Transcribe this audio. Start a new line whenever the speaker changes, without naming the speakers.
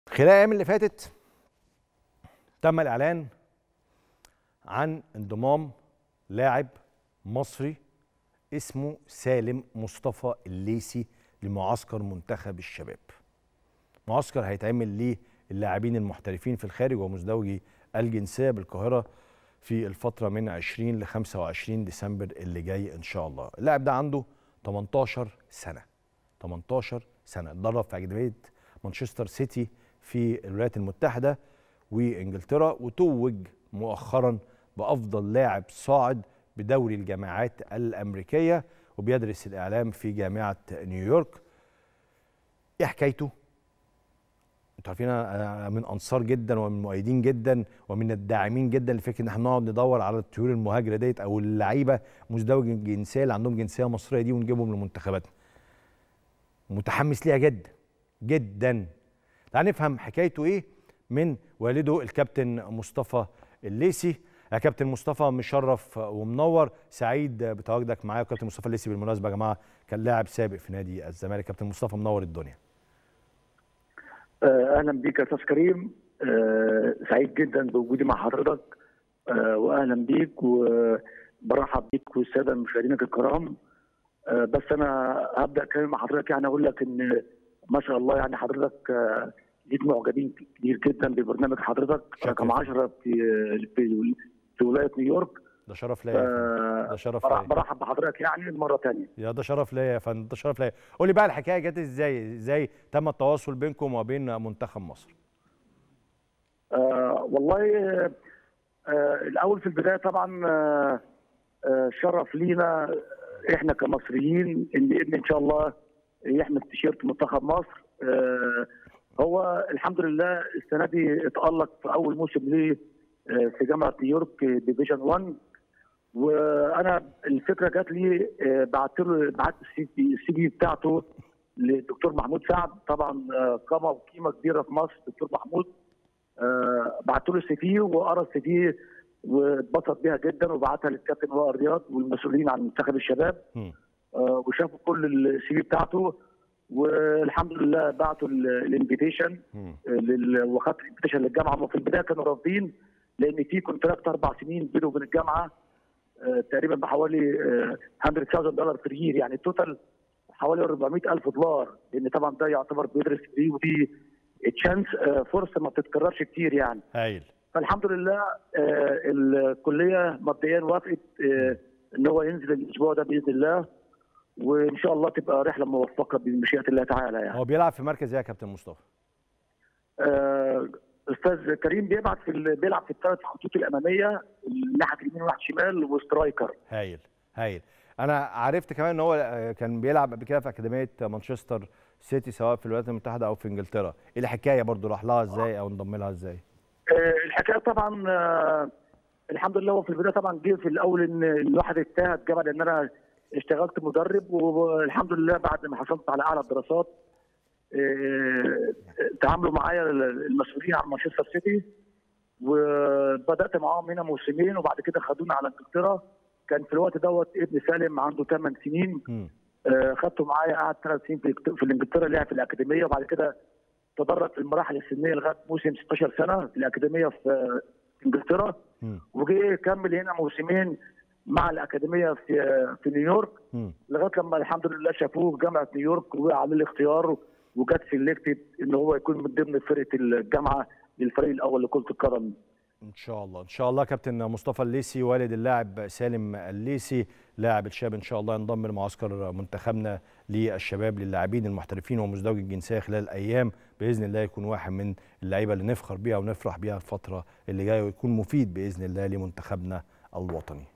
خلال الايام اللي فاتت تم الاعلان عن انضمام لاعب مصري اسمه سالم مصطفى الليسي لمعسكر منتخب الشباب معسكر هيتعمل للاعبين المحترفين في الخارج ومزدوجي الجنسيه بالقاهره في الفتره من 20 ل 25 ديسمبر اللي جاي ان شاء الله اللاعب ده عنده 18 سنه 18 سنه اتدرب في اكاديميه مانشستر سيتي في الولايات المتحده وانجلترا وتوج مؤخرا بافضل لاعب صاعد بدوري الجامعات الامريكيه وبيدرس الاعلام في جامعه نيويورك ايه حكايته انتوا عارفين انا من انصار جدا ومن مؤيدين جدا ومن الداعمين جدا لفكره ان احنا نقعد ندور على الطيور المهاجره ديت او اللعيبه مزدوجه الجنسيه اللي عندهم جنسيه مصريه دي ونجيبهم لمنتخباتنا متحمس ليها جدا جدا تعال نفهم حكايته ايه من والده الكابتن مصطفى الليسي يا كابتن مصطفى مشرف ومنور سعيد بتواجدك معايا كابتن مصطفى الليسي بالمناسبه يا جماعه كان لاعب سابق في نادي الزمالك كابتن مصطفى منور الدنيا
اهلا بيك يا استاذ كريم أه سعيد جدا بوجودي مع حضرتك أه واهلا بيك وبرحب بيك والساده مشاهدينك الكرام أه بس انا هبدا كلام مع حضرتك يعني اقول لك ان ما شاء الله يعني حضرتك ليك معجبين كتير جدا ببرنامج حضرتك رقم 10 في في في ولايه نيويورك
ده شرف ليا ده شرف ليا
برحب بحضرتك يعني مره ثانيه
يا ده شرف ليا يا فندم ده شرف ليا قول لي بقى الحكايه جت ازاي ازاي تم التواصل بينكم وبين منتخب مصر
آه والله آه الاول في البدايه طبعا آه آه شرف لينا احنا كمصريين ان ابني ان شاء الله يحمل تيشيرت منتخب مصر آه هو الحمد لله السنه دي اتالق في اول موسم ليه في جامعه نيويورك ديفيجن 1 وانا الفكره جات لي بعت له بعت السي في بتاعته للدكتور محمود سعد طبعا قامه وقيمه كبيره في مصر دكتور محمود بعت له السي في وقرا السي في واتبسط بيها جدا وبعتها للكابتن وائل رياض والمسؤولين عن منتخب الشباب وشافوا كل السي في بتاعته والحمد لله بعتوا الانفيتيشن وخدت الانفيتيشن للجامعه وفي البدايه كانوا رافضين لان في كونتراكت اربع سنين بينه وبين الجامعه آه تقريبا بحوالي آه 100000 دولار في يير يعني التوتال حوالي 400000 دولار لان طبعا ده يعتبر بيدرس فري ودي تشانس آه فرصه ما بتتكررش كتير يعني
هايل
فالحمد لله الكليه مبدئيا وافقت ان هو ينزل الاسبوع ده باذن الله وان شاء الله تبقى رحله موفقه بمشيئه الله تعالى يعني
هو بيلعب في مركز ايه يا كابتن مصطفى؟
استاذ كريم بيبعت في بيلعب في الثلاث خطوط الاماميه ناحيه اليمين وناحيه الشمال وسترايكر
هايل هايل انا عرفت كمان ان هو كان بيلعب قبل كده في اكاديميه مانشستر سيتي سواء في الولايات المتحده او في انجلترا ايه الحكايه برضو راح لها ازاي او انضم لها ازاي
الحكايه طبعا الحمد لله هو في البدايه طبعا جه في الاول ان الواحد اجتهد جبل ان انا اشتغلت مدرب والحمد لله بعد ما حصلت على اعلى الدراسات تعاملوا معايا المسؤولين عن مانشستر سيتي وبدات معاهم هنا موسمين وبعد كده خدونا على انجلترا كان في الوقت دوت ابن سالم عنده 8 سنين خدته معايا قعد ثلاث سنين في انجلترا لعب في الاكاديميه وبعد كده تدرج في المراحل السنيه لغايه موسم 16 سنه في الاكاديميه في انجلترا وجه كمل هنا موسمين مع الاكاديميه في في نيويورك لغايه لما الحمد لله شافوه في جامعه نيويورك وعمل الاختيار وجت سيلكتد ان هو يكون من ضمن فرقه الجامعه للفريق الاول لكره القدم
ان شاء الله ان شاء الله كابتن مصطفى الليسي والد اللاعب سالم الليسي لاعب الشاب ان شاء الله ينضم لمعسكر منتخبنا للشباب للاعبين المحترفين ومزدوج الجنسيه خلال الايام باذن الله يكون واحد من اللعيبه اللي نفخر بيها ونفرح بيها الفتره اللي جايه ويكون مفيد باذن الله لمنتخبنا الوطني